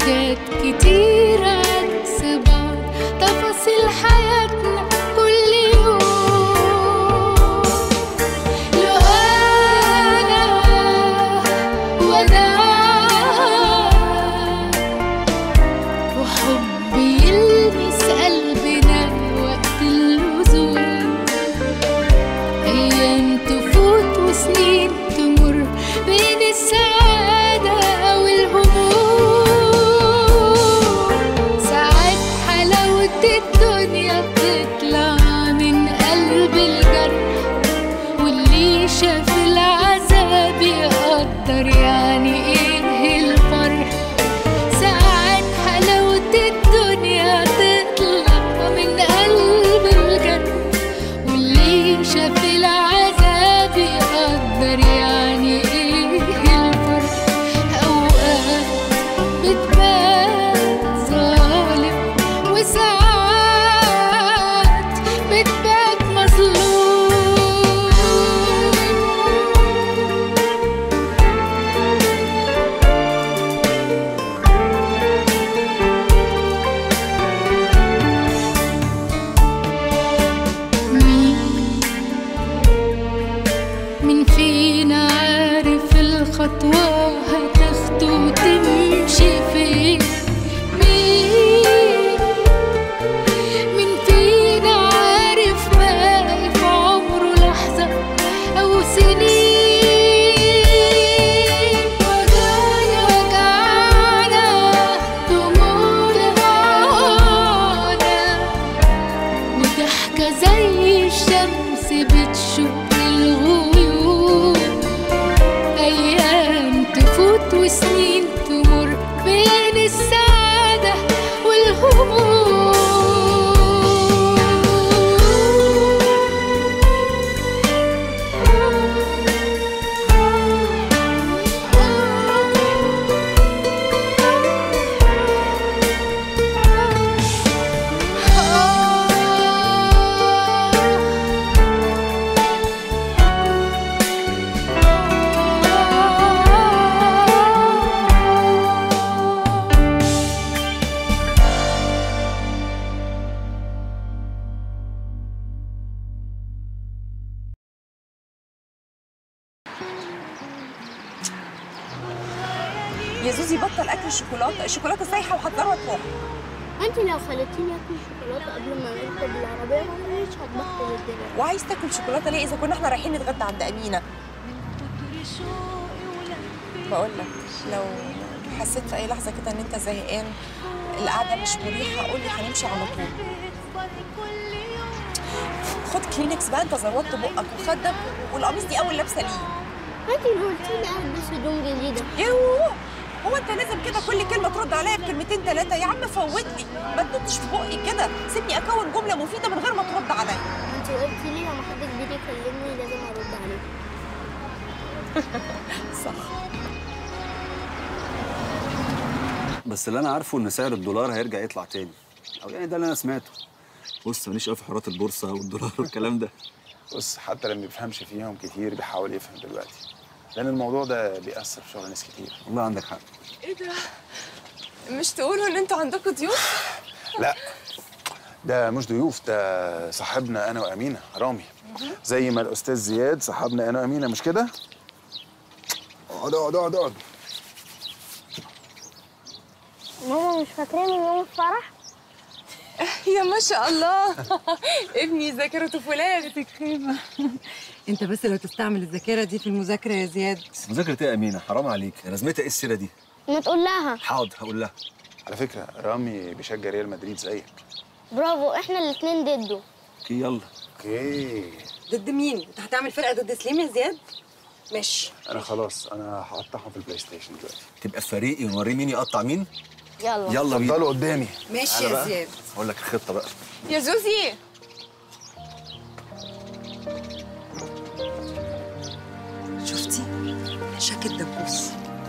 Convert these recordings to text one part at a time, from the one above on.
حاجات كتير عكس بعض تفاصيل حياتنا كل يوم لو أنا وأنا وحب يلمس قلبنا وقت اللزوم أيام تفوت وسنين تمر بين السعادة والهموم ساعات حلاوة الدنيا بتطلع من قلب الجرح واللي شاف العذاب يقدر يعني ايه الفرح ساعات حلاوة الدنيا تطلع من قلب الجنة واللي شاف العذاب يقدر يعني ايه الفرق اوقات بتبان ظالم وساعات بتبان مظلوم مين مين فينا عارف الخطوة هتاخده وتمشي فين مين مين فينا عارف باقي في عمره لحظة أو سنين وجعنا وجعنا دموعنا معانا وضحكة زي الشمس بتشق الغيوم أيام تفوت وسنين تمر بين السعادة يا زوزي بطل اكل الشوكولاته الشوكولاته سايحه وهتضرب تروح انت لو خليتيني اكل شوكولاته قبل ما نركب العربيه انا مش هتبطل الدنيا وعايز تاكل شوكولاته ليه اذا كنا احنا رايحين نتغدى عند امينه بقول لك لو حسيت في اي لحظه كده ان انت زهقان القعده مش مريحه قول لي هنمشي على طول خد كلينكس بقى انت زودت بقك وخدك والقميص دي اول لابسه ليه انت اللي قلتي لي البس هدوم جديده يوه هو انت لازم كده كل كلمه ترد عليا بكلمتين ثلاثه يا عم فوت لي ما تنطش في بقي كده سيبني اكون جمله مفيده من غير ما ترد عليا انت قلتي لي لما حد كبير يكلمني لازم ارد عليه صح بس اللي انا عارفه ان سعر الدولار هيرجع يطلع تاني او يعني ده اللي انا سمعته بص ماليش قوي في حوارات البورصه والدولار والكلام ده بص حتى اللي ما بيفهمش فيهم كتير بيحاول يفهم دلوقتي لان الموضوع ده بيأثر في شغل ناس كتير والله عندك حق ايه ده مش تقولوا ان انتوا عندكم ضيوف لا ده مش ضيوف ده صاحبنا انا وامينه رامي زي ما الاستاذ زياد صاحبنا انا وامينه مش كده اقعد اقعد اقعد اقعد ماما مش فاكراني من يوم الفرح يا ما شاء الله ابني ذاكرته فلان خيمة انت بس لو تستعمل الذاكرة دي في المذاكرة يا زياد مذاكره ايه يا امينه حرام عليك لازمتها ايه السيره دي ما تقول لها حاضر هقول لها على فكره رامي بيشجع ريال مدريد زيك برافو احنا الاتنين ضده اوكي يلا اوكي ضد مين؟ انت هتعمل فرقة ضد سليم يا زياد؟ ماشي انا خلاص انا هقطعهم في البلاي ستيشن دلوقتي تبقى في فريقي ونوريه مين يقطع مين يلا يلا بينا اتفضلوا قدامي ماشي تعالى يا بقى. زياد هقول لك الخطه بقى يا زوزي شفتي؟ شك الدبوس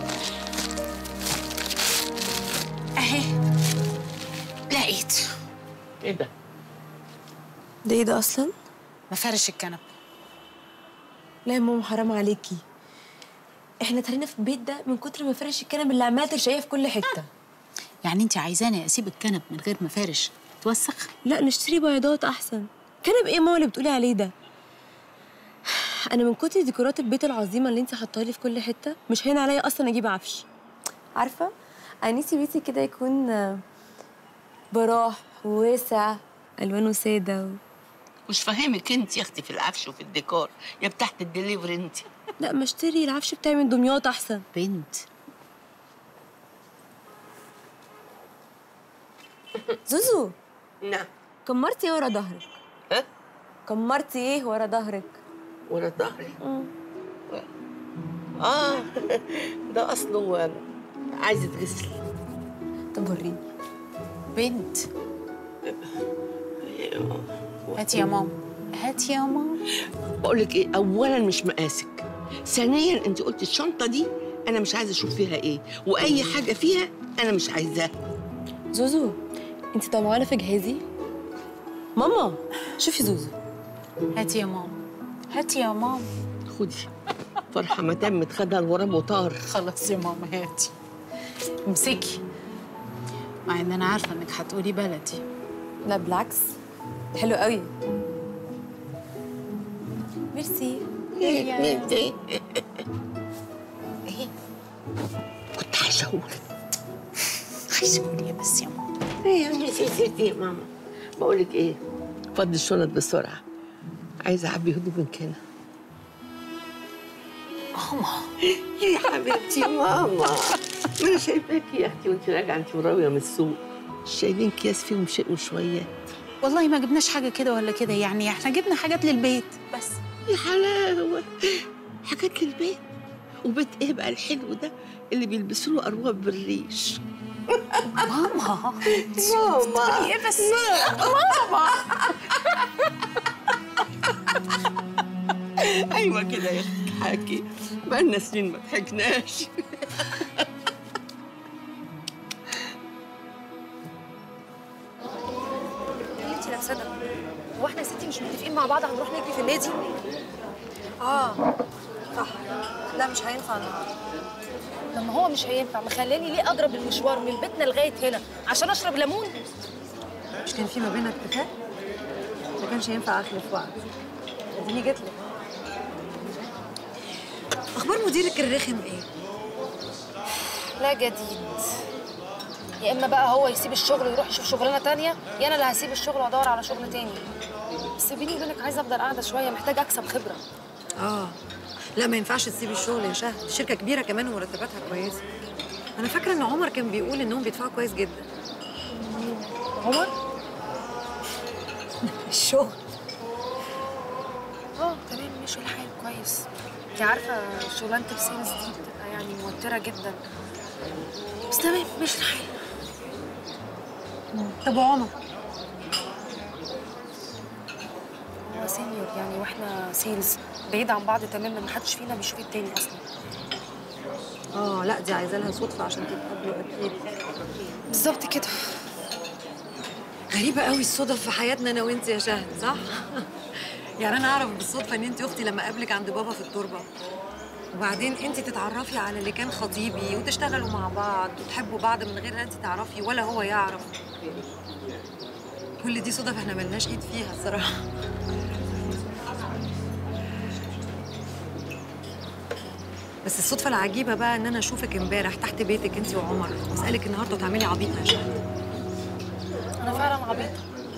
اهي لقيت ايه ده؟ ده ايه ده اصلا؟ مفارش الكنب لا يا ماما حرام عليكي احنا اتهرينا في البيت ده من كتر ما فرش الكنب اللي عماله ترشقيه في كل حته يعني انت عايزاني اسيب الكنب من غير مفارش توسخ لا نشتري بيضات احسن كنب ايه ماما اللي بتقولي عليه ده انا من كتر ديكورات البيت العظيمه اللي انت حاطاها لي في كل حته مش هين عليا اصلا اجيب عفش عارفه انا نفسي بيتي كده يكون آه، براح وواسع الوانه ساده و... مش فاهمك انت يا اختي في العفش وفي الديكور يا بتاعت الدليفري انت لا ما اشتري العفش بتاعي من دمياط احسن بنت زوزو نعم كمرتي ايه ورا ظهرك ها كمرتي ايه ورا ظهرك ورا ظهري اه ده اصله عايز يتغسل طب وريني بنت هاتي يا ماما هاتي يا ماما بقول لك ايه اولا مش مقاسك ثانيا انت قلت الشنطه دي انا مش عايزه اشوف فيها ايه واي حاجه فيها انا مش عايزاها زوزو انت طمعانه في جهازي ماما شوفي زوزو هاتي يا ماما هاتي يا ماما خدي فرحه ما تمت خدها الورم وطار خلاص يا ماما هاتي امسكي مع ان انا عارفه انك هتقولي بلدي لا بالعكس حلو قوي ميرسي ايه كنت عايزه اقول عايزه اقول ايه بس يا ماما ايه يا ميسي سيدي يا ماما بقول لك ايه فضي الشنط بسرعه عايزه اعبي هدومك هنا ماما يا حبيبتي يا ماما ما انا شايفاكي يا اختي وانت راجعه انت وراويه من السوق شايلين اكياس فيهم شيء وشويات والله ما جبناش حاجه كده ولا كده يعني احنا جبنا حاجات للبيت بس يا حلاوه حاجات للبيت وبيت ايه بقى الحلو ده اللي بيلبسوا له ارواب بالريش ماما ماما ايه بس ايوه كده يا اختي حاكي بقالنا سنين ما ضحكناش انت لابسه ده هو احنا يا ستي مش متفقين مع بعض هنروح نجري في النادي اه صح لا مش هينفع النهارده لما هو مش هينفع مخلاني ليه اضرب المشوار من بيتنا لغايه هنا عشان اشرب ليمون مش كان في ما بيننا اتفاق ما كانش ينفع اخلف وعد اديني جيت لك اخبار مديرك الرخم ايه لا جديد يا اما بقى هو يسيب الشغل ويروح يشوف شغلانه تانية يا انا اللي هسيب الشغل وادور على شغل تاني بس بيني وبينك عايزه افضل قاعده شويه محتاجه اكسب خبره اه لا ما ينفعش تسيبي الشغل يا شهد الشركه كبيره كمان ومرتباتها كويسه انا فاكره ان عمر كان بيقول انهم بيدفعوا كويس جدا عمر الشغل اه تمام ماشي الحال كويس انت عارفه شغلانه السيلز دي بتبقى يعني موتره جدا بس تمام ماشي الحال طب وعمر هو سينيور يعني واحنا سيلز بعيد عن بعض تماما محدش فينا بيشوف التاني اصلا اه لا دي عايزه لها صدفه عشان تتقابلوا اكيد بالظبط كده غريبه قوي الصدف في حياتنا انا وانت يا شهد صح يعني انا اعرف بالصدفه ان انت اختي لما اقابلك عند بابا في التربه وبعدين انت تتعرفي على اللي كان خطيبي وتشتغلوا مع بعض وتحبوا بعض من غير ان انت تعرفي ولا هو يعرف كل دي صدف احنا ملناش ايد فيها الصراحه بس الصدفه العجيبه بقى ان انا اشوفك امبارح تحت بيتك انت وعمر واسالك النهارده وتعملي عبيطه يا شهد انا فعلا عبيطه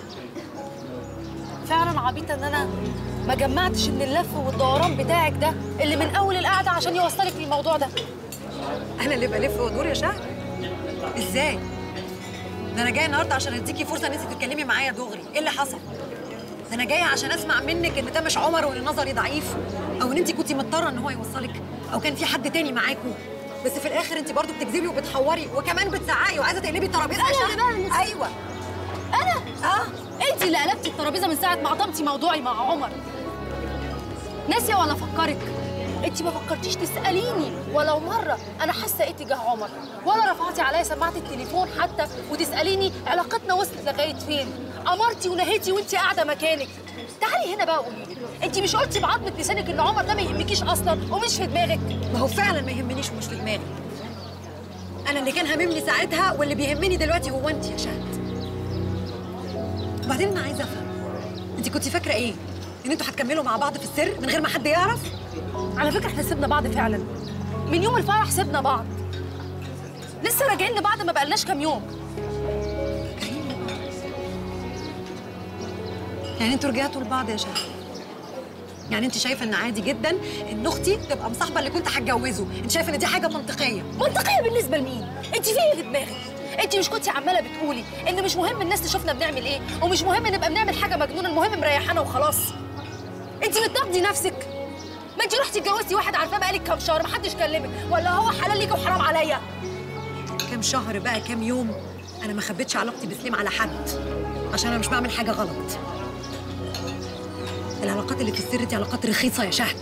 فعلا عبيطه ان انا ما جمعتش ان اللف والدوران بتاعك ده اللي من اول القعده عشان يوصلك للموضوع ده انا اللي بلف وادور يا شهد ازاي ده انا جايه النهارده عشان اديكي فرصه ان انت تتكلمي معايا دغري ايه اللي حصل ده انا جايه عشان اسمع منك ان ده مش عمر وان نظري ضعيف او ان انت كنتي مضطره ان هو يوصلك او كان في حد تاني معاكوا بس في الاخر انت برضو بتكذبي وبتحوري وكمان بتزعقي وعايزه تقلبي الترابيزه يا أنا اللي شهد بعمل ايوه انا اه انت اللي قلبتي الترابيزه من ساعه ما عطمتي موضوعي مع عمر ناسيه ولا فكرك انت ما فكرتيش تساليني ولو مره انا حاسه ايه تجاه عمر ولا رفعتي عليا سماعه التليفون حتى وتساليني علاقتنا وصلت لغايه فين امرتي ونهيتي وانت قاعده مكانك تعالي هنا بقى قولي لي انت مش قلتي بعضمه لسانك ان عمر ده ما يهمكيش اصلا ومش في دماغك ما هو فعلا ما يهمنيش ومش في دماغي انا اللي كان هاممني ساعتها واللي بيهمني دلوقتي هو انت يا شهد وبعدين انا عايزه افهم انت كنت فاكره ايه ان انتوا هتكملوا مع بعض في السر من غير ما حد يعرف على فكره احنا سيبنا بعض فعلا من يوم الفرح سيبنا بعض لسه راجعين لبعض ما بقالناش كام يوم يعني انتوا رجعتوا لبعض يا شهد يعني انت شايفه ان عادي جدا ان اختي تبقى مصاحبه اللي كنت هتجوزه انت شايفه ان دي حاجه منطقيه منطقيه بالنسبه لمين انت في ايه في دماغك انت مش كنتي عماله بتقولي ان مش مهم الناس تشوفنا بنعمل ايه ومش مهم نبقى بنعمل حاجه مجنونه المهم مريحانا وخلاص انت بتناقضي نفسك ما انت رحتي اتجوزتي واحد عارفاه بقالك كام شهر محدش كلمك ولا هو حلال ليكي وحرام عليا كام شهر بقى كام يوم انا ما خبيتش علاقتي بسليم على حد عشان انا مش بعمل حاجه غلط العلاقات اللي في السر دي علاقات رخيصه يا شهد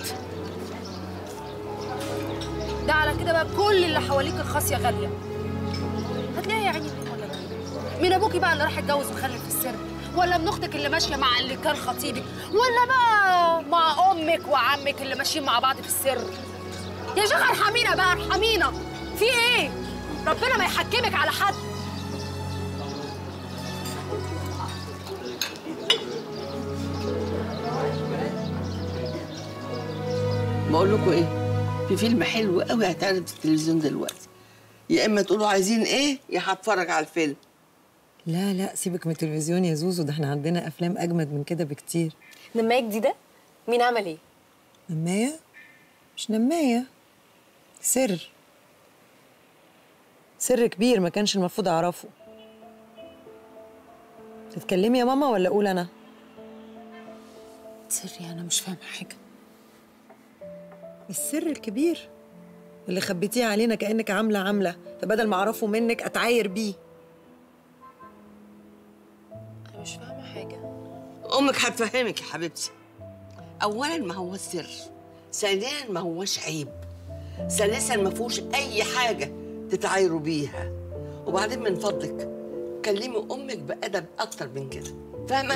ده على كده بقى كل اللي حواليك الخاصيه غاليه هتلاقيها يا عيني مين ولا مين من ابوكي بقى اللي راح يتجوز وخلف في السر ولا من اختك اللي ماشيه مع اللي كان خطيبك ولا بقى مع امك وعمك اللي ماشيين مع بعض في السر يا شيخه ارحمينا بقى ارحمينا في ايه ربنا ما يحكمك على حد بقول لكم ايه في فيلم حلو قوي هيتعرض في التلفزيون دلوقتي يا اما تقولوا عايزين ايه يا هتفرج على الفيلم لا لا سيبك من التلفزيون يا زوزو ده احنا عندنا افلام اجمد من كده بكتير نمايه جديده مين عمل ايه نمايه مش نمايه سر سر كبير ما كانش المفروض اعرفه تتكلمي يا ماما ولا اقول انا سري انا مش فاهمه حاجه السر الكبير اللي خبيتيه علينا كانك عامله عامله فبدل ما اعرفه منك اتعاير بيه انا مش فاهمه حاجه امك هتفهمك يا حبيبتي اولا ما هو سر ثانيا ما هوش عيب ثالثا ما فيهوش اي حاجه تتعايروا بيها وبعدين من فضلك كلمي امك بادب اكتر من كده فاهمه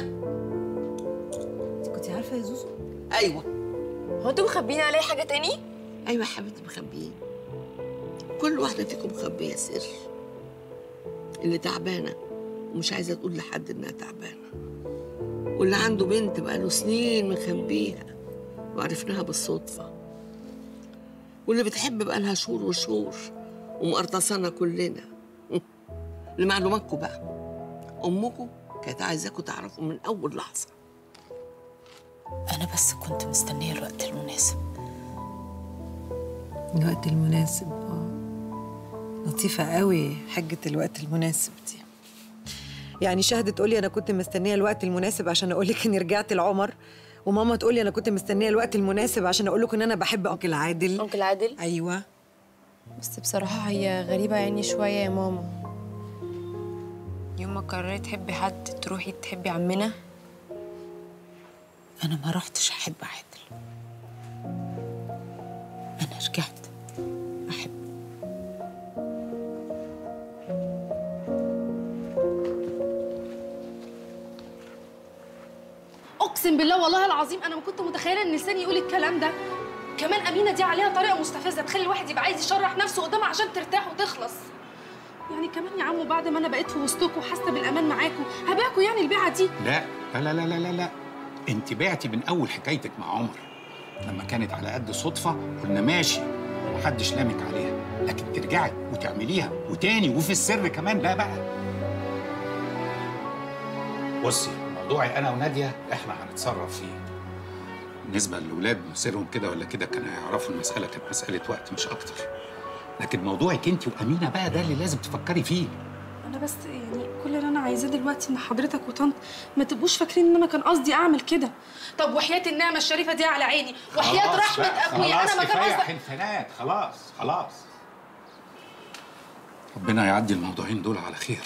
كنت عارفه يا زوزو ايوه هو انتوا مخبيين عليا حاجه تاني ايوه يا حبيبتي مخبيين كل واحده فيكم مخبيه سر اللي تعبانه ومش عايزه تقول لحد انها تعبانه واللي عنده بنت بقاله سنين مخبيها وعرفناها بالصدفه واللي بتحب بقالها شهور وشهور ومقرطصانا كلنا لمعلوماتكم بقى امكم كانت عايزاكم تعرفوا من اول لحظه انا بس كنت مستنيه الوقت المناسب الوقت المناسب اه لطيفة قوي حجة الوقت المناسب دي يعني شهد تقولي أنا كنت مستنية الوقت المناسب عشان أقول لك إني رجعت لعمر وماما تقولي أنا كنت مستنية الوقت المناسب عشان أقول لك إن أنا بحب أنكل عادل أنكل عادل؟ أيوه بس بصراحة هي غريبة يعني شوية يا ماما يوم ما قررت تحبي حد تروحي تحبي عمنا انا ما رحتش احب عادل انا رجعت احب اقسم بالله والله العظيم انا ما كنت متخيله ان لساني يقول الكلام ده كمان امينه دي عليها طريقه مستفزه تخلي الواحد يبقى عايز يشرح نفسه قدامها عشان ترتاح وتخلص يعني كمان يا عمو بعد ما انا بقيت في وسطكم وحاسه بالامان معاكم هبيعكم يعني البيعه دي لا لا لا لا لا لا انت بعتي من اول حكايتك مع عمر لما كانت على قد صدفه قلنا ماشي ومحدش لامك عليها لكن ترجعي وتعمليها وتاني وفي السر كمان لا بقى بصي موضوعي انا وناديه احنا هنتصرف فيه بالنسبه للاولاد مصيرهم كده ولا كده كانوا هيعرفوا المساله كانت مساله وقت مش اكتر لكن موضوعك انت وامينه بقى ده اللي لازم تفكري فيه انا بس يعني كل اللي انا عايزاه دلوقتي ان حضرتك وطنط ما تبقوش فاكرين ان انا كان قصدي اعمل كده طب وحياه النعمه الشريفه دي على عيني وحياه خلاص رحمه بقى، اخويا انا ما خلاص كان كفايه قصدي حنفنات خلاص خلاص ربنا يعدي الموضوعين دول على خير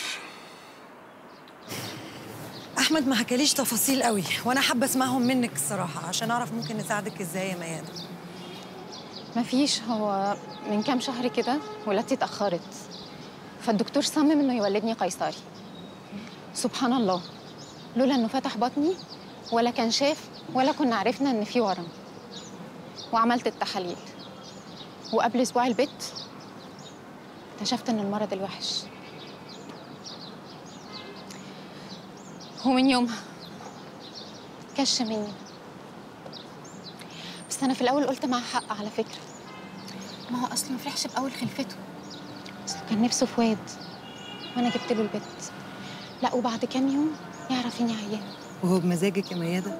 أحمد ما حكاليش تفاصيل قوي وأنا حابة أسمعهم منك الصراحة عشان أعرف ممكن نساعدك إزاي يا ميادة مفيش هو من كام شهر كده ولادتي اتأخرت فالدكتور صمم انه يولدني قيصري سبحان الله لولا انه فتح بطني ولا كان شاف ولا كنا عرفنا ان في ورم وعملت التحاليل وقبل اسبوع البت اكتشفت ان المرض الوحش ومن يومها كش مني بس انا في الاول قلت معاه حق على فكره ما هو اصلا ما فرحش باول خلفته بس كان نفسه في واد وانا جبت له البت لا وبعد كام يوم يعرف اني عيانه وهو بمزاجك يا ميادة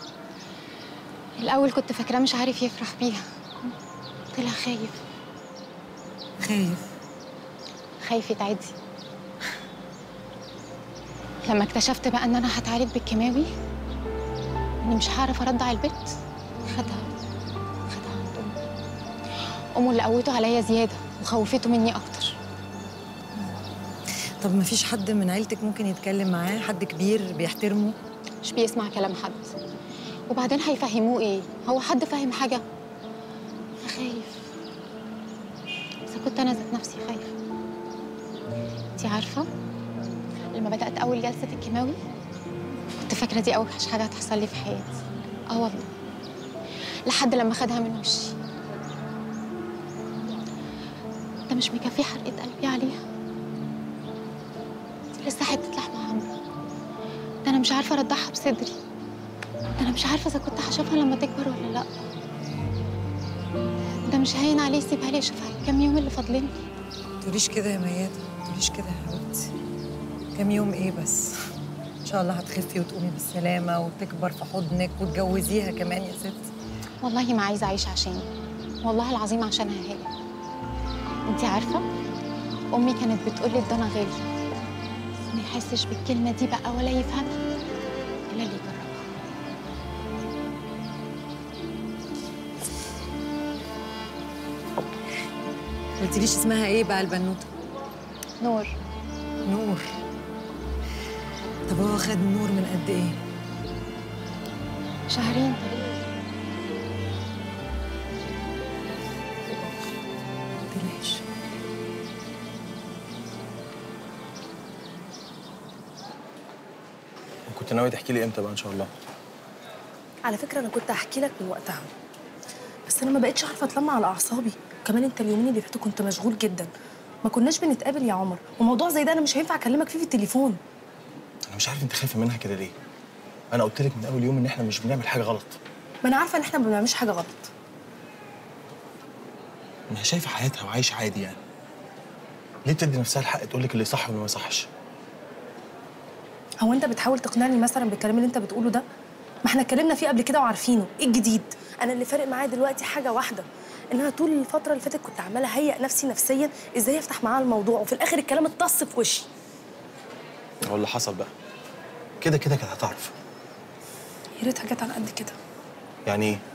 الاول كنت فاكراه مش عارف يفرح بيها طلع خايف خايف خايف يتعدي لما اكتشفت بقى ان انا هتعالج بالكيماوي اني مش هعرف ارضع البت خدها خدها عند امه امه اللي قوته عليا زياده وخوفته مني اكتر طب ما فيش حد من عيلتك ممكن يتكلم معاه حد كبير بيحترمه مش بيسمع كلام حد وبعدين هيفهموه ايه هو حد فاهم حاجه انا خايف اذا كنت انا ذات نفسي خايفه انتي عارفه لما بدات اول جلسه الكيماوي كنت فاكره دي اوحش حاجه هتحصل لي في حياتي اه والله لحد لما خدها من وشي ده مش مكفي حرقه قلبي عليها دي لسه حته لحمه حمرا ده انا مش عارفه ارضعها بصدري ده انا مش عارفه اذا كنت هشوفها لما تكبر ولا لا ده مش هين عليه يسيبها لي اشوفها الكام يوم اللي فاضلين تقوليش كده يا ميادة تقوليش كده يا حبيبتي كام يوم ايه بس ان شاء الله هتخفي وتقومي بالسلامة وتكبر في حضنك وتجوزيها كمان يا ستي والله ما عايزه اعيش عشاني والله العظيم عشانها هي انتي عارفه امي كانت بتقولي الضنا غالي بس ما يحسش بالكلمه دي بقى ولا يفهمها الا اللي يجربها قلتليش اسمها ايه بقى البنوتة نور نور طب هو خد نور من قد ايه شهرين متقلقش كنت ناوي تحكي لي امتى بقى ان شاء الله على فكره انا كنت هحكي لك من وقتها بس انا ما بقتش عارفه اتلم على اعصابي كمان انت اليومين اللي فاتوا كنت مشغول جدا ما كناش بنتقابل يا عمر وموضوع زي ده انا مش هينفع اكلمك فيه في التليفون انا مش عارف انت خايفه منها كده ليه انا قلت لك من اول يوم ان احنا مش بنعمل حاجه غلط ما انا عارفه ان احنا ما بنعملش حاجه غلط ما هي شايفه حياتها وعايشه عادي يعني ليه بتدي نفسها الحق تقول لك اللي صح واللي ما يصحش هو انت بتحاول تقنعني مثلا بالكلام اللي انت بتقوله ده ما احنا اتكلمنا فيه قبل كده وعارفينه ايه الجديد انا اللي فارق معايا دلوقتي حاجه واحده ان انا طول الفتره اللي فاتت كنت عماله اهيئ نفسي نفسيا ازاي افتح معاها الموضوع وفي الاخر الكلام اتطص في وشي هو اللي حصل بقى كده كده كانت هتعرف يا ريتها جت على قد كده يعني ايه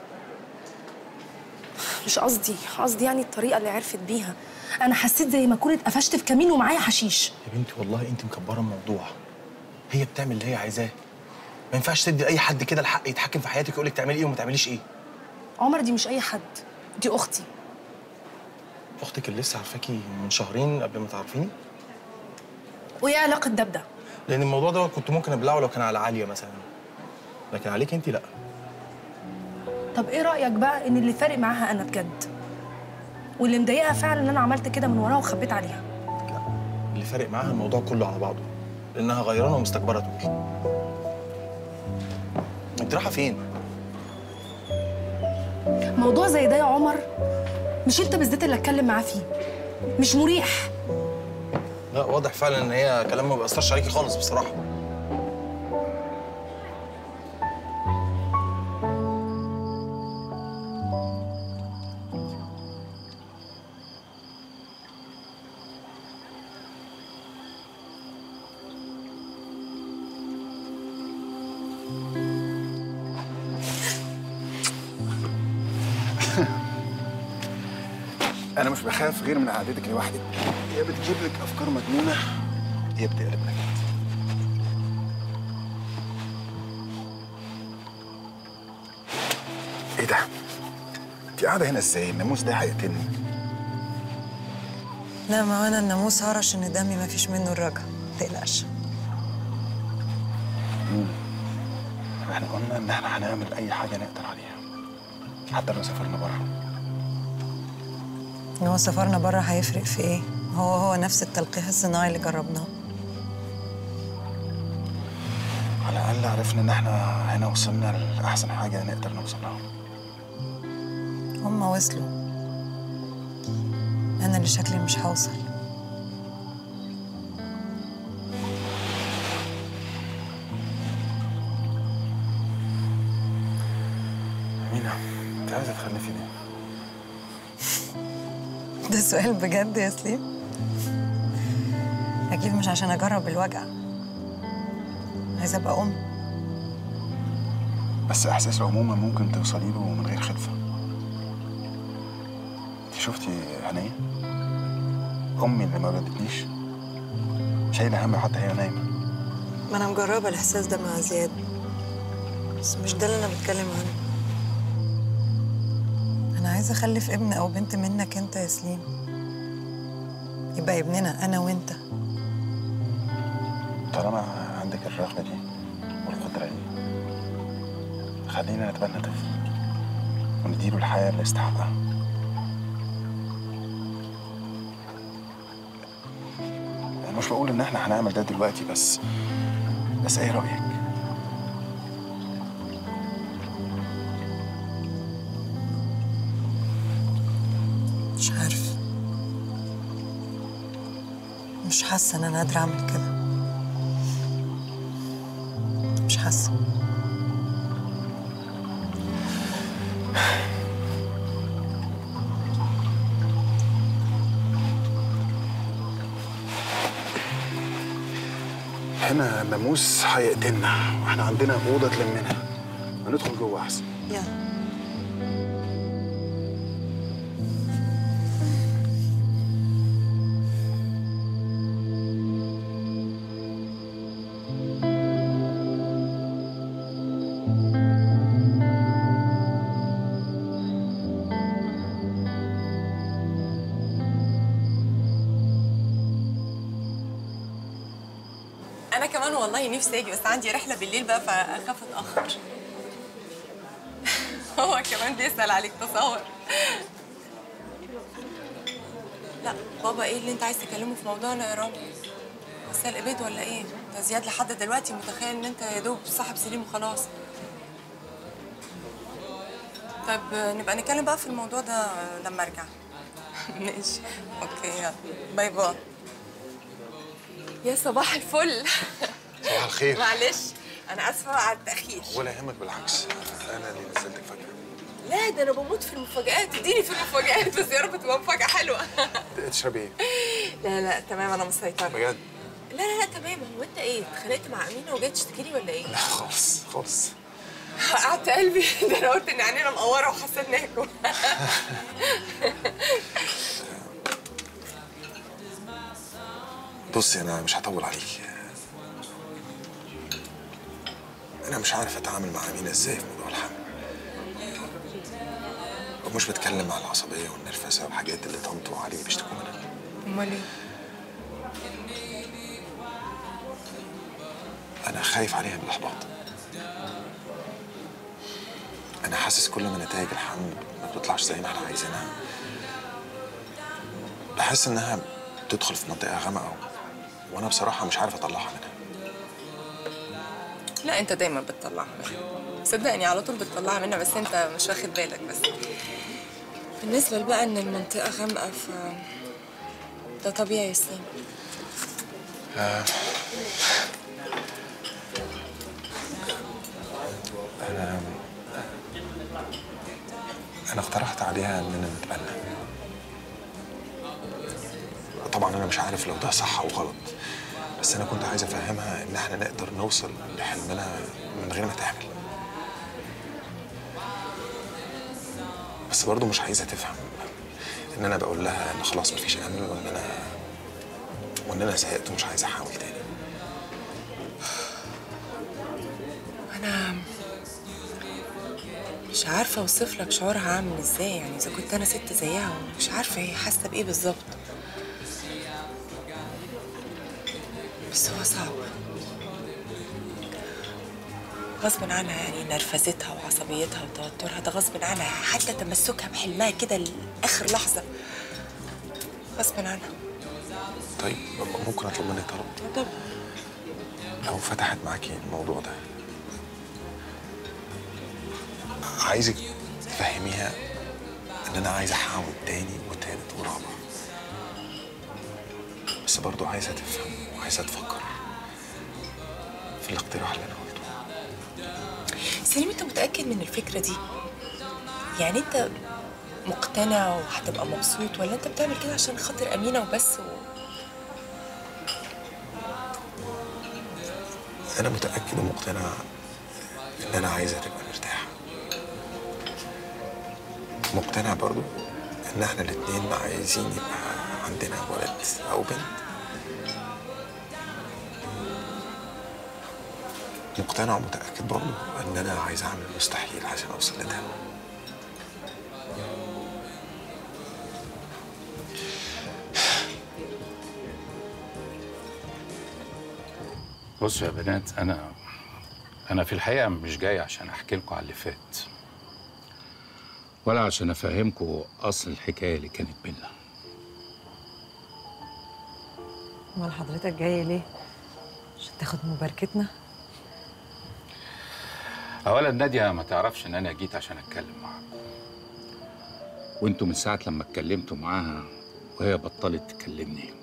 مش قصدي قصدي يعني الطريقه اللي عرفت بيها انا حسيت زي ما اكون اتقفشت في كمين ومعايا حشيش يا بنتي والله انت مكبره الموضوع هي بتعمل اللي هي عايزاه ما ينفعش تدي لاي حد كده الحق يتحكم في حياتك يقول لك تعملي ايه وما تعمليش ايه عمر دي مش اي حد دي اختي اختك اللي لسه عارفاكي من شهرين قبل ما تعرفيني وايه علاقه ده بده لان الموضوع ده كنت ممكن ابلعه لو كان على عاليه مثلا لكن عليك انت لا طب ايه رايك بقى ان اللي فارق معاها انا بجد واللي مضايقها فعلا ان انا عملت كده من وراها وخبيت عليها اللي فارق معاها الموضوع كله على بعضه لانها غيرانه ومستكبره تقول انت رايحه فين موضوع زي ده يا عمر مش انت بالذات اللي اتكلم معاه فيه مش مريح لا واضح فعلا ان هي كلام ما بيأثرش عليكي خالص بصراحه انا مش بخاف غير من قعدتك لوحدك يا بتجيب لك افكار مجنونه يا بتقلب نكد ايه ده انت قاعده هنا ازاي الناموس ده هيقتلني لا ما هو انا الناموس هرش ان دمي ما فيش منه الرجا تقلقش احنا قلنا ان احنا هنعمل اي حاجه نقدر عليها حتى لو سافرنا بره ان هو سفرنا بره هيفرق في ايه هو هو نفس التلقيح الصناعي اللي جربناه على الاقل عرفنا ان احنا هنا وصلنا لاحسن حاجه نقدر نوصل لها هم وصلوا انا اللي شكلي مش هوصل امينه انت عايزه تخلفي ليه؟ ده سؤال بجد يا سليم اكيد مش عشان اجرب الوجع عايزه ابقى ام بس احساس الامومه ممكن توصلي له من غير خلفه انت شفتي هنيه امي اللي ما ولدتنيش شايله هم حتى هي نايمه ما انا مجربه الاحساس ده مع زياد بس مش ده اللي انا بتكلم عنه انا عايزه اخلف ابن او بنت منك انت يا سليم يبقى ابننا انا وانت طالما عندك الرغبه دي والقدره دي خلينا نتبنى طفل ونديله الحياه اللي يستحقها انا مش بقول ان احنا هنعمل ده دلوقتي بس بس ايه رايك مش عارفه مش حاسه ان انا قادره اعمل كده مش حاسه هنا الناموس هيقتلنا واحنا عندنا اوضه تلمنا ما ندخل جوه احسن يلا انا كمان والله نفسي اجي بس عندي رحله بالليل بقى فاخاف اتاخر هو كمان بيسال عليك تصور لا بابا ايه اللي انت عايز تكلمه في موضوعنا يا رامي مساء الابيض ولا ايه ده زياد لحد دلوقتي متخيل ان انت يا دوب صاحب سليم وخلاص طيب نبقى نتكلم بقى في الموضوع ده لما ارجع ماشي اوكي يلا باي باي يا صباح الفل صباح الخير معلش انا اسفه على التاخير ولا يهمك بالعكس انا اللي نزلتك فجاه لا ده انا بموت في المفاجآت اديني في المفاجآت بس يا رب تبقى مفاجأة حلوة تشربي ايه؟ لا لا تمام انا مسيطرة بجد؟ لا لا لا تمام هو انت ايه اتخانقت مع امينة وجاي تشتكي لي ولا ايه؟ لا خالص خالص قعدت قلبي ده انا قلت ان عينينا مقورة وحسيت ناكل بصي انا مش هطول عليك انا مش عارف اتعامل مع امينه ازاي في موضوع الحمل ومش بتكلم على العصبيه والنرفزه والحاجات اللي طنط وعلي بيشتكوا منها امال ايه؟ انا خايف عليها من الاحباط انا حاسس كل ما نتائج الحمل ما بتطلعش زي ما احنا عايزينها بحس انها بتدخل في منطقه غامقه وانا بصراحه مش عارف اطلعها منها لا انت دايما بتطلعها منها صدقني على طول بتطلعها منها بس انت مش واخد بالك بس بالنسبة بقى ان المنطقة غامقة ف ده طبيعي يا سليم آه. انا انا اقترحت عليها اننا نتبنى طبعا انا مش عارف لو ده صح او غلط بس انا كنت عايز افهمها ان احنا نقدر نوصل لحلمنا من غير ما تعمل بس برضه مش عايزها تفهم ان انا بقول لها ان خلاص مفيش امل وان انا وان انا زهقت ومش عايز احاول تاني انا مش عارفة اوصف لك شعورها عامل ازاي يعني اذا كنت انا ست زيها ومش عارفة هي حاسة بايه بالظبط بس هو صعب غصب عنها يعني نرفزتها وعصبيتها وتوترها ده غصب عنها حتى تمسكها بحلمها كده لاخر لحظه غصب عنها طيب ممكن اطلب منك طلب طب لو فتحت معاكي الموضوع ده عايزك تفهميها ان انا عايز احاول تاني وتالت ورابع بس برضو عايزها تفهم وعايزها تفكر في الاقتراح اللي انا قلته سليم انت متأكد من الفكرة دي؟ يعني انت مقتنع وهتبقى مبسوط ولا انت بتعمل كده عشان خاطر أمينة وبس و... انا متاكد ومقتنع ان انا عايزها تبقى مرتاحه مقتنع برضو ان احنا الاتنين عايزين يبقى عندنا ولد او بنت مقتنع ومتاكد برضو ان انا عايز اعمل المستحيل عشان اوصل لده بصوا يا بنات انا انا في الحقيقه مش جاي عشان احكي لكم على اللي فات ولا عشان افهمكم اصل الحكايه اللي كانت بينا امال حضرتك جاي ليه عشان تاخد مباركتنا اولا ناديه ما تعرفش ان انا جيت عشان اتكلم معاكم وانتوا من ساعه لما اتكلمتوا معاها وهي بطلت تكلمني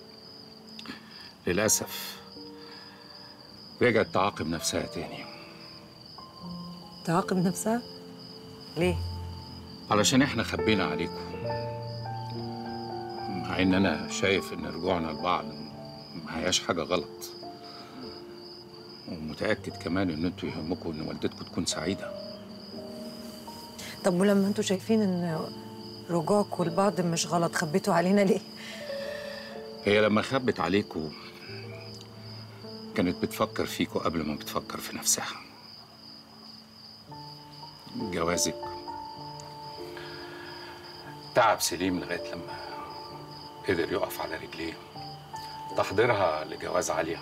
للاسف رجعت تعاقب نفسها تاني تعاقب نفسها ليه علشان احنا خبينا عليكم مع ان انا شايف ان رجوعنا لبعض ما هياش حاجه غلط ومتاكد كمان ان انتوا يهمكم ان والدتكم تكون سعيده طب ولما انتوا شايفين ان رجوعكم لبعض مش غلط خبيتوا علينا ليه هي لما خبت عليكم كانت بتفكر فيكوا قبل ما بتفكر في نفسها جوازك تعب سليم لغاية لما قدر يقف على رجليه تحضيرها لجواز عليا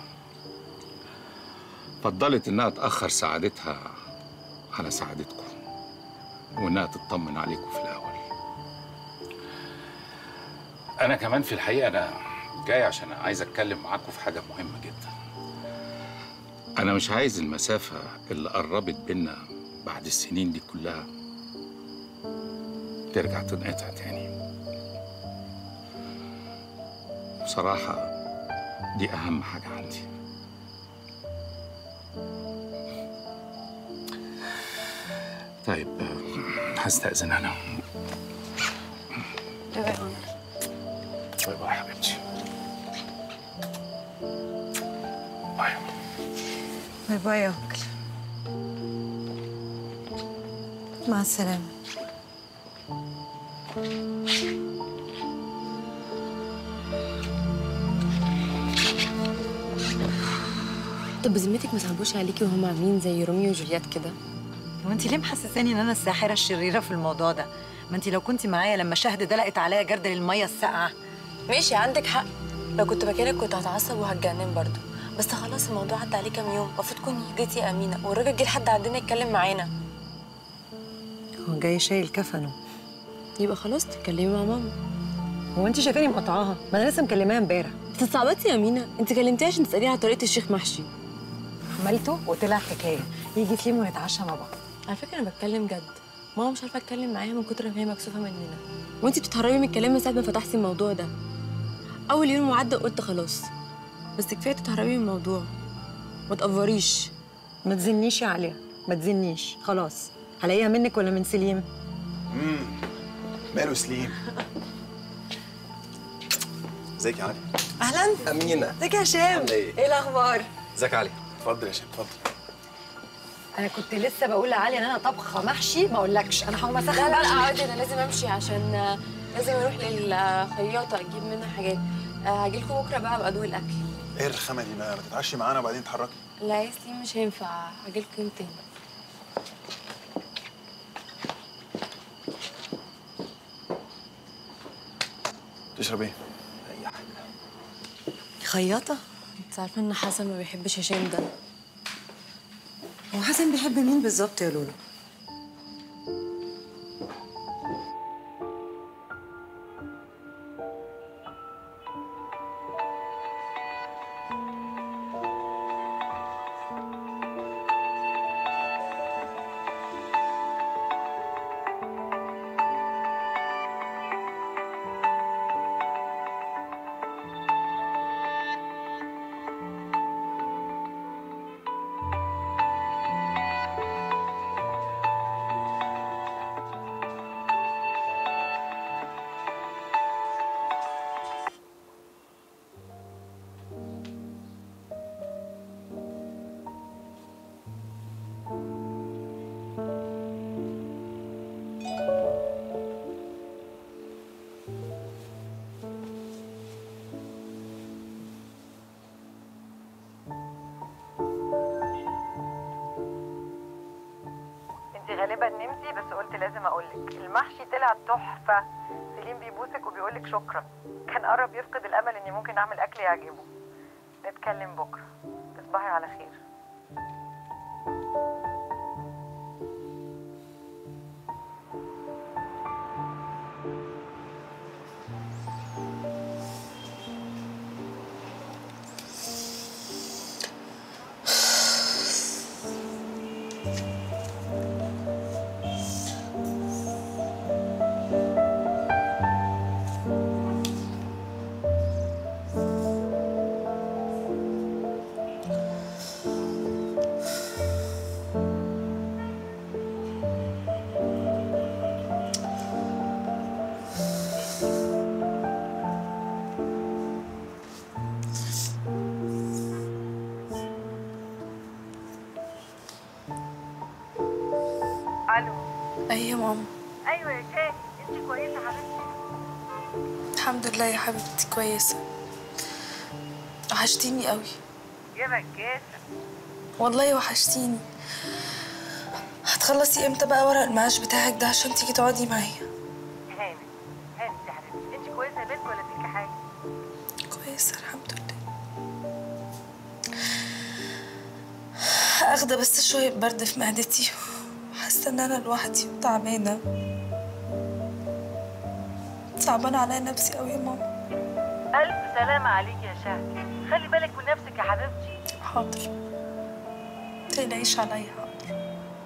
فضلت انها تأخر سعادتها على سعادتكم وانها تطمن عليكم في الاول انا كمان في الحقيقة انا جاي عشان عايز اتكلم معاكم في حاجة مهمة جدا انا مش عايز المسافة اللي قربت بينا بعد السنين دي كلها ترجع تنقطع تاني بصراحة دي أهم حاجة عندي طيب آه، هستأذن أنا باي باي حبيبتي باي باي باي يا انكل مع السلامه طب بذمتك ما صعبوش عليكي وهم عاملين زي روميو وجولييت كده هو انت ليه محسساني ان انا الساحره الشريره في الموضوع ده ما انت لو كنت معايا لما شهد دلقت عليا جردل الميه الساقعه ماشي عندك حق لو كنت مكانك كنت هتعصب وهتجنن برضه بس خلاص الموضوع عدى عليه كام يوم المفروض تكوني هديتي يا امينه والراجل جه لحد عندنا يتكلم معانا هو جاي شايل كفنه يبقى خلاص تتكلمي مع ماما هو انت شايفاني مقطعاها ما انا لسه مكلماها امبارح استعبطتي يا امينه انت كلمتيها عشان تساليها على طريقه الشيخ محشي عملته وطلع حكايه يجي سليم ونتعشى مع بعض على فكره انا بتكلم جد ماما مش عارفه اتكلم معاها من كتر ما هي مكسوفه مننا وانت بتتهربي من الكلام من ساعه ما فتحتي الموضوع ده اول يوم وعدى قلت خلاص بس كفايه تتهربي من الموضوع ما تقفريش ما تزنيش يا عليا ما تزنيش خلاص هلاقيها منك ولا من سليم امم ماله سليم ازيك يا علي اهلا امينه ازيك يا هشام عاملة إيه؟ ايه الاخبار ازيك يا علي اتفضل يا شيخ اتفضل انا كنت لسه بقول لعلي ان انا طبخه محشي ما اقولكش انا هقوم اسخن لا لا بقى لا عشان- عادي انا لازم امشي عشان آه، لازم اروح للخياطه اجيب منها حاجات آه، هجيلكوا بكره بقى ابقى ادوق الاكل ايه الرخامه دي ما ما تتعشي معانا وبعدين تتحركي لا يا سليم مش هينفع هجيلكوا يوم تاني تشرب ايه؟ خياطه انت عارفه ان حسن ما بيحبش هشام ده هو حسن بيحب مين بالظبط يا لولو غالبا نمتي بس قلت لازم اقولك المحشي طلع تحفه سليم بيبوسك وبيقولك شكرا كان قرب يفقد الامل اني ممكن اعمل اكل يعجبه نتكلم بكره تصبحي على خير الو اي يا ماما ايوه يا شاهي انت كويسه حبيبتي الحمد لله يا حبيبتي كويسه وحشتيني قوي يا بجاسه والله وحشتيني هتخلصي امتى بقى ورق المعاش بتاعك ده عشان تيجي تقعدي معايا هانت هانت يا حبيبتي انت كويسه يا بنت ولا فيكي حاجه كويسه الحمد لله اخده بس شويه برد في معدتي حاسه ان انا لوحدي وتعبانه صعبانه عليا نفسي قوي يا ماما الف سلامه عليك يا شهد خلي بالك من نفسك يا حبيبتي حاضر متقلقيش عليا حاضر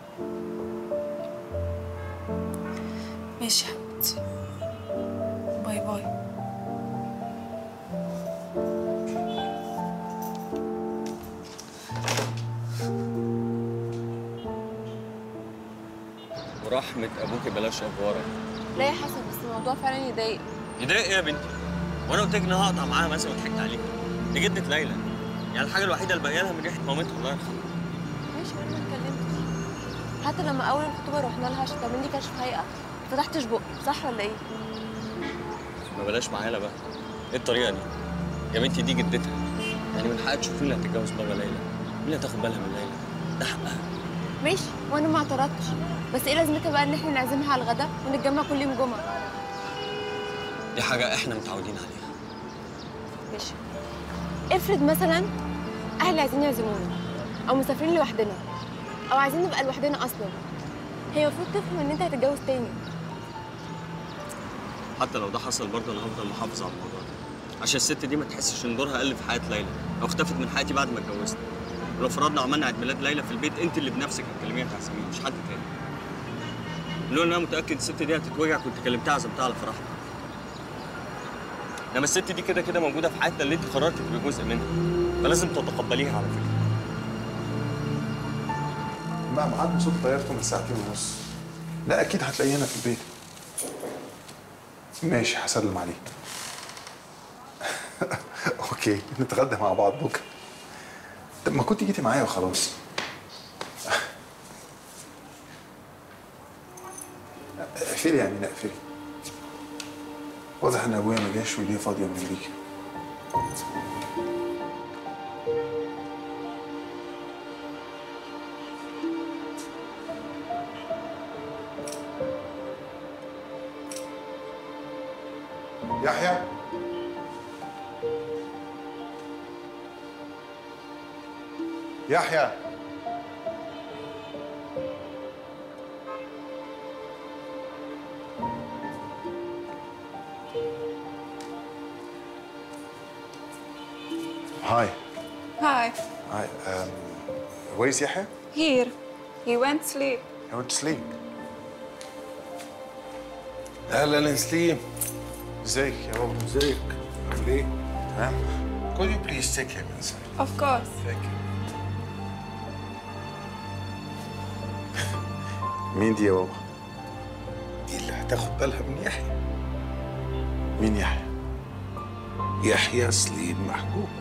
ماشي يا حبيبتي باي باي ورحمة أبوكي بلاش أفوارة لا يا حسن بس الموضوع فعلا يضايق يضايق إيه يا بنتي؟ وأنا قلت لك إن أنا هقطع معاها مثلا وضحكت عليك دي جدة ليلى يعني الحاجة الوحيدة اللي باقية لها من ريحة مامتها الله يرحمها ماشي انا ما اتكلمتش حتى لما اول الخطوبه رحنا لها عشان تعمل لي كشف هيئه ما فتحتش بقي صح ولا ايه ما بلاش معانا بقى إيه الطريقة دي؟ يا بنتي دي جدتها يعني من حقها تشوف مين اللي هتتجوز بابا ليلى مين اللي هتاخد بالها من ليلى ده حقها ماشي وانا ما اعترضتش بس ايه لازمتها بقى ان احنا نعزمها على الغدا ونتجمع كل يوم جمعه دي حاجة إحنا متعودين عليها ماشي افرض مثلا اهلي عايزين يعزمونا او مسافرين لوحدنا او عايزين نبقى لوحدنا اصلا هي المفروض تفهم ان انت هتتجوز تاني حتى لو ده حصل برضه أنا هفضل محافظ على الموضوع ده عشان الست دي ما تحسش إن دورها قل في حياة ليلى أو اختفت من حياتي بعد ما اتجوزت ولو فرضنا عملنا عيد ميلاد ليلى في البيت أنت اللي بنفسك هتكلميها تعزميها مش حد تاني لولا إن أنا متأكد الست دي هتتوجع كنت كلمتها عزمتها على فرحها انما الست دي كده كده موجوده في حياتنا اللي انت قررت تبقي جزء منها فلازم تتقبليها على فكره بقى ميعاد صوت طيارته من ساعتين ونص لا اكيد هتلاقيه هنا في البيت ماشي هسلم عليه اوكي نتغدى مع بعض بكره طب ما كنت جيتي معايا وخلاص اقفلي يا امينه اقفلي واضح ان ابويا ما جاش وليه فاضيه من امريكا يحيى يحيى هاي Hi. هاي um, where is يحيى? Here. He went sleep. He went to sleep. اهلا يا سليم ازيك يا بابا؟ ازيك؟ عامل ايه؟ تمام Could you please take him inside? Of course. Thank you. مين دي يا بابا؟ دي اللي هتاخد بالها من يحيى مين يحيى؟ يحيى سليم محجوب